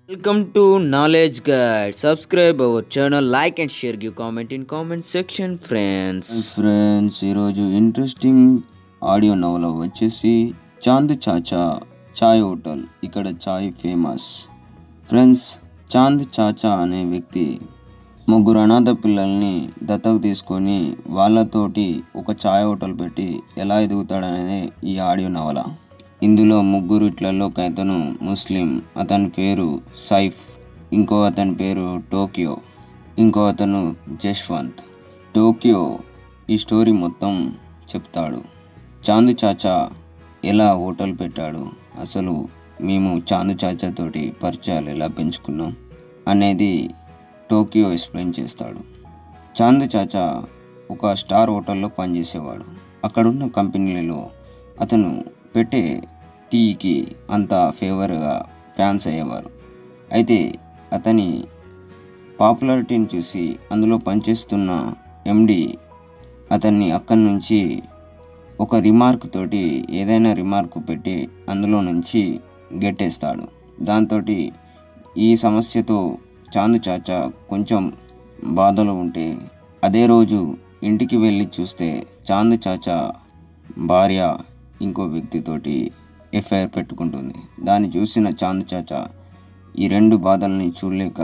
Welcome to Knowledge Guide. Subscribe our channel, like and share. Give comment in comment section, friends. Friends ఈరోజు interesting audio నవల వచ్చేసి Chand Chacha Chai hotel ఇక్కడ చాయ్ famous friends Chand Chacha అనే వ్యక్తి ముగ్గురు అనాథ పిల్లల్ని దత్తత తీసుకొని వాళ్ళతోటి ఒక చాయ్ హోటల్ పెట్టి ఎలా ఎదుగుతాడనేది ఈ ఆడియో నవల ఇందులో ముగ్గురు ఇట్లలో ఒక అతను ముస్లిం అతని పేరు సైఫ్ ఇంకో అతని పేరు టోకియో ఇంకో అతను జశ్వంత్ టోకియో ఈ స్టోరీ మొత్తం చెప్తాడు చాందు చాచా ఎలా హోటల్ పెట్టాడు అసలు మేము చాందు చాచా తోటి పరిచయాలు ఎలా పెంచుకున్నాం అనేది టోకియో ఎక్స్ప్లెయిన్ చేస్తాడు చాందు చాచా ఒక స్టార్ హోటల్లో పనిచేసేవాడు అక్కడున్న కంపెనీలలో అతను పెట్టే టీకి అంత ఫేవర్గా ఫ్యాన్స్ అయ్యేవారు అయితే అతని పాపులారిటీని చూసి అందులో పనిచేస్తున్న ఎండి అతన్ని అక్కడి నుంచి ఒక రిమార్క్ తోటి ఏదైనా రిమార్క్ పెట్టి అందులో నుంచి గెట్టేస్తాడు దాంతో ఈ సమస్యతో చాందు చాచా కొంచెం బాధలో ఉంటే అదే రోజు ఇంటికి వెళ్ళి చూస్తే చాందు చాచా భార్య ఇంకో వ్యక్తితోటి ఎఫ్ఐఆర్ పెట్టుకుంటుంది దాన్ని చూసిన చాందు చాచా ఈ రెండు బాధల్ని చూడలేక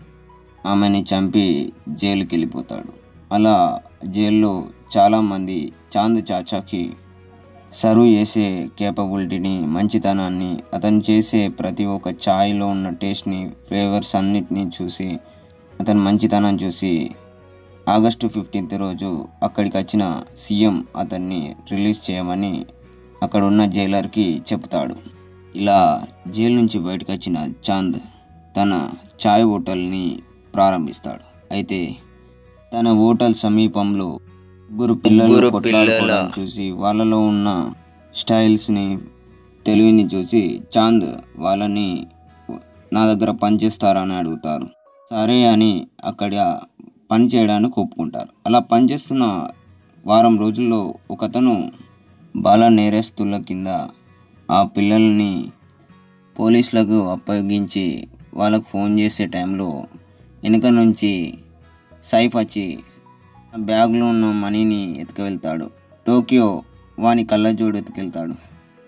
ఆమెని చంపి జైలుకి వెళ్ళిపోతాడు అలా జైల్లో చాలామంది చాంద్ చాచాకి సర్వ్ చేసే కేపబిలిటీని మంచితనాన్ని అతను చేసే ప్రతి ఒక్క ఛాయ్లో ఉన్న టేస్ట్ని ఫ్లేవర్స్ అన్నిటినీ చూసి అతని మంచితనం చూసి ఆగస్టు ఫిఫ్టీన్త్ రోజు అక్కడికి వచ్చిన సీఎం అతన్ని రిలీజ్ చేయమని అక్కడ ఉన్న జైలర్కి చెప్తాడు ఇలా జైలు నుంచి బయటకు వచ్చిన చాంద్ తన చాయ్ హోటల్ని ప్రారంభిస్తాడు అయితే తన హోటల్ సమీపంలో ముగ్గురు పిల్లలు ముగ్గురు కొట్లాడుకోవడం పిల్లల- చూసి వాళ్ళలో ఉన్న స్టైల్స్ని తెలివిని చూసి చాంద్ వాళ్ళని నా దగ్గర పనిచేస్తారా అని అడుగుతారు సరే అని అక్కడ పని చేయడానికి ఒప్పుకుంటారు అలా పనిచేస్తున్న వారం రోజుల్లో ఒకతను బాల నేరస్తుల కింద ఆ పిల్లల్ని పోలీసులకు అప్పగించి వాళ్ళకు ఫోన్ చేసే టైంలో వెనుక నుంచి సైఫ్ వచ్చి ఆ బ్యాగ్లో ఉన్న మనీని ఎత్తుకువెళ్తాడు టోకియో వాని కళ్ళజోడు ఎత్తుకెళ్తాడు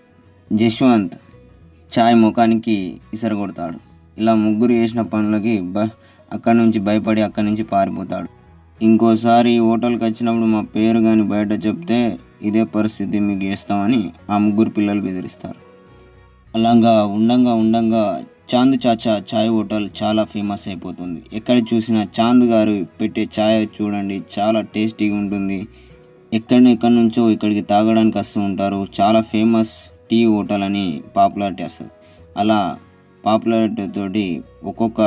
జశ్వంత్ చాయ్ ముఖానికి ఇసరగొడతాడు ఇలా ముగ్గురు చేసిన పనులకి బ అక్కడి నుంచి భయపడి అక్కడి నుంచి పారిపోతాడు ఇంకోసారి ఈ హోటల్కి వచ్చినప్పుడు మా పేరు కానీ బయట చెప్తే ఇదే పరిస్థితి మీకు చేస్తామని ఆ ముగ్గురు పిల్లలు బెదిరిస్తారు అలాగా ఉండంగా ఉండంగా చాంద్ చాచా చాయ్ హోటల్ చాలా ఫేమస్ అయిపోతుంది ఎక్కడ చూసినా చాంద్ గారు పెట్టే చాయ్ చూడండి చాలా టేస్టీగా ఉంటుంది ఎక్కడ ఎక్కడి నుంచో ఇక్కడికి తాగడానికి వస్తూ ఉంటారు చాలా ఫేమస్ టీ హోటల్ అని పాపులారిటీ వస్తుంది అలా పాపులారిటీ తోటి ఒక్కొక్క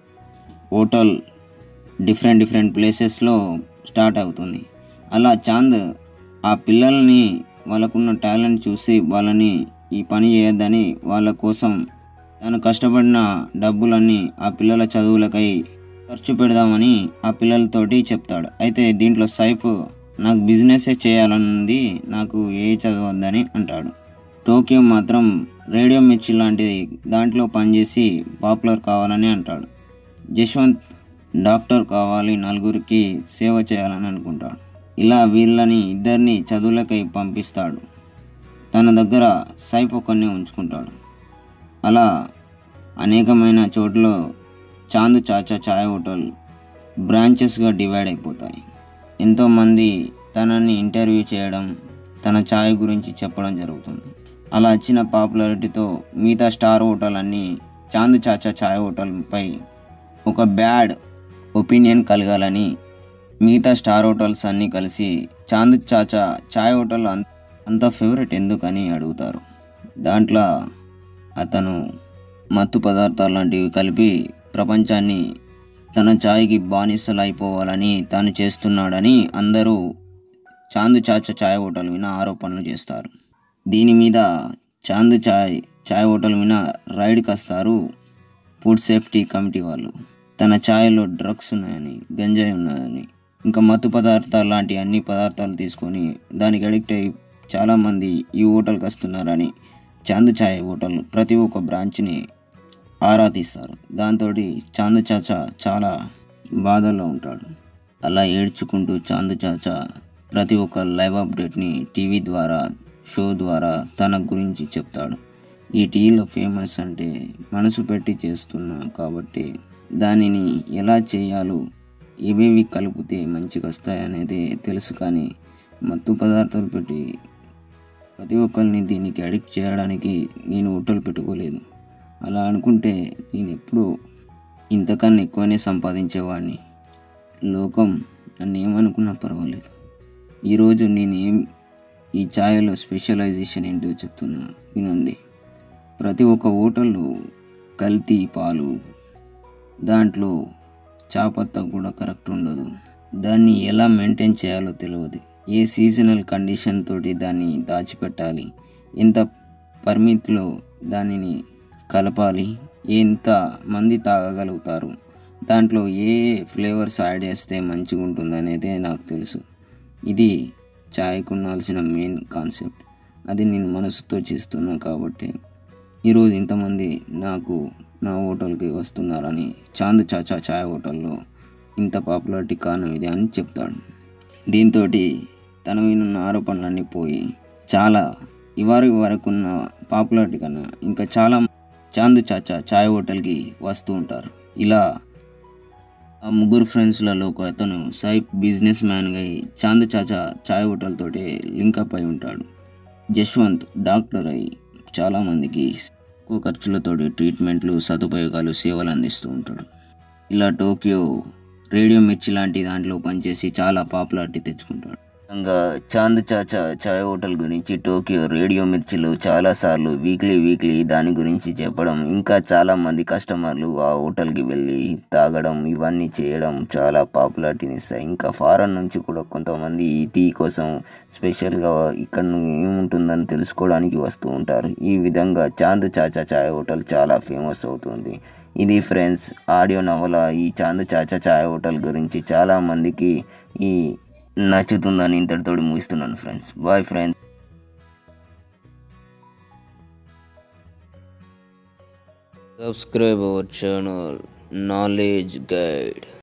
హోటల్ డిఫరెంట్ డిఫరెంట్ ప్లేసెస్లో స్టార్ట్ అవుతుంది అలా చాంద్ ఆ పిల్లల్ని వాళ్ళకున్న టాలెంట్ చూసి వాళ్ళని ఈ పని చేయొద్దని వాళ్ళ కోసం తను కష్టపడిన డబ్బులన్నీ ఆ పిల్లల చదువులకై ఖర్చు పెడదామని ఆ పిల్లలతోటి చెప్తాడు అయితే దీంట్లో సైఫ్ నాకు బిజినెసే చేయాలనుంది నాకు ఏ చదవద్దని అంటాడు టోకియో మాత్రం రేడియో మిర్చి లాంటి దాంట్లో పనిచేసి పాపులర్ కావాలని అంటాడు జశ్వంత్ డాక్టర్ కావాలి నలుగురికి సేవ చేయాలని అనుకుంటాడు ఇలా వీళ్ళని ఇద్దరిని చదువులకై పంపిస్తాడు తన దగ్గర సైఫ్ ఒకరిని ఉంచుకుంటాడు అలా అనేకమైన చోట్ల చాంద్ చాచా చాయ్ హోటల్ బ్రాంచెస్గా డివైడ్ అయిపోతాయి ఎంతోమంది తనని ఇంటర్వ్యూ చేయడం తన ఛాయ్ గురించి చెప్పడం జరుగుతుంది అలా వచ్చిన పాపులారిటీతో మిగతా స్టార్ హోటల్ అన్నీ చాంద్ చాచా ఛాయ్ హోటల్పై ఒక బ్యాడ్ ఒపీనియన్ కలగాలని మిగతా స్టార్ హోటల్స్ అన్నీ కలిసి చాంద్ చాచా ఛాయ్ హోటల్ అం- అంత ఫేవరెట్ ఎందుకని అడుగుతారు దాంట్లో అతను మత్తు పదార్థాలు లాంటివి కలిపి ప్రపంచాన్ని తన ఛాయ్కి బానిసలు అయిపోవాలని తాను చేస్తున్నాడని అందరూ చాంద్ చాచా ఛాయ్ హోటల్ మీద ఆరోపణలు చేస్తారు దీని మీద చాంద్ ఛాయ్ ఛాయ్ హోటల్ మీద రైడ్కి వస్తారు ఫుడ్ సేఫ్టీ కమిటీ వాళ్ళు తన ఛాయ్లో డ్రగ్స్ ఉన్నాయని గంజాయి ఉన్నదని ఇంకా మత్తు పదార్థాలు లాంటి అన్ని పదార్థాలు తీసుకొని దానికి అడిక్ట్ అయ్యి చాలామంది ఈ హోటల్కి వస్తున్నారని చాంద్ ఛాయ్ హోటల్ ప్రతి ఒక్క బ్రాంచ్ని ఆరా తీస్తారు దాంతో చాందు చాచా చాలా బాధల్లో ఉంటాడు అలా ఏడ్చుకుంటూ చాందు చాచా ప్రతి ఒక్క లైవ్ అప్డేట్ని టీవీ ద్వారా షో ద్వారా తన గురించి చెప్తాడు ఈ టీవీలో ఫేమస్ అంటే మనసు పెట్టి చేస్తున్నా కాబట్టి దానిని ఎలా చేయాలో ఏవేవి కలిపితే మంచిగా వస్తాయనేది తెలుసు కానీ మత్తు పదార్థాలు పెట్టి ప్రతి ఒక్కరిని దీనికి అడిక్ట్ చేయడానికి నేను హోటల్ పెట్టుకోలేదు అలా అనుకుంటే నేను ఎప్పుడూ ఇంతకన్నా ఎక్కువనే సంపాదించేవాడిని లోకం నన్ను ఏమనుకున్నా పర్వాలేదు ఈరోజు నేను ఏం ఈ ఛాయలో స్పెషలైజేషన్ ఏంటో చెప్తున్నా వినండి ప్రతి ఒక్క హోటల్లో కల్తీ పాలు దాంట్లో చాపత్త కూడా కరెక్ట్ ఉండదు దాన్ని ఎలా మెయింటైన్ చేయాలో తెలియదు ఏ సీజనల్ కండిషన్ తోటి దాన్ని దాచిపెట్టాలి ఎంత పరిమితిలో దానిని కలపాలి ఎంత మంది తాగగలుగుతారు దాంట్లో ఏ ఫ్లేవర్స్ యాడ్ చేస్తే మంచిగా ఉంటుంది అనేది నాకు తెలుసు ఇది ఛాయ్కు ఉండాల్సిన మెయిన్ కాన్సెప్ట్ అది నేను మనసుతో చేస్తున్నా కాబట్టి ఈరోజు ఇంతమంది నాకు నా హోటల్కి వస్తున్నారని చాంద్ చాచా ఛాయ్ హోటల్లో ఇంత పాపులారిటీ కారణం ఇది అని చెప్తాడు దీంతో తన మీద ఉన్న ఆరోపణలన్నీ పోయి చాలా ఇవారి వరకు ఉన్న పాపులారిటీ కన్నా ఇంకా చాలా చాంద్ చాచా ఛాయ్ హోటల్కి వస్తూ ఉంటారు ఇలా ఆ ముగ్గురు ఫ్రెండ్స్లలో ఒక అతను సాయి బిజినెస్ మ్యాన్గా అయి చాంద్ చాచా ఛాయ్ హోటల్ తోటి లింకప్ అయి ఉంటాడు జశ్వంత్ డాక్టర్ అయి చాలామందికి తక్కువ ఖర్చులతోటి ట్రీట్మెంట్లు సదుపాయాలు సేవలు అందిస్తూ ఉంటాడు ఇలా టోక్యో రేడియో మిర్చి లాంటి దాంట్లో పనిచేసి చాలా పాపులారిటీ తెచ్చుకుంటాడు ఇంకా చాంద్ చాచా చాయ్ హోటల్ గురించి టోక్యో రేడియో మిర్చిలో చాలాసార్లు వీక్లీ వీక్లీ దాని గురించి చెప్పడం ఇంకా చాలా మంది కస్టమర్లు ఆ హోటల్కి వెళ్ళి తాగడం ఇవన్నీ చేయడం చాలా పాపులారిటీని ఇస్తాయి ఇంకా ఫారెన్ నుంచి కూడా కొంతమంది ఈ టీ కోసం స్పెషల్గా ఇక్కడ ఏముంటుందని తెలుసుకోవడానికి వస్తూ ఉంటారు ఈ విధంగా చాంద్ చాచా చాయ్ హోటల్ చాలా ఫేమస్ అవుతుంది ఇది ఫ్రెండ్స్ ఆడియో నవల ఈ చాంద్ చాచా చాయ్ హోటల్ గురించి చాలా మందికి ఈ నచ్చుతుందని ఇంతటితో ముగిస్తున్నాను friends bye friends Subscribe our channel Knowledge Guide.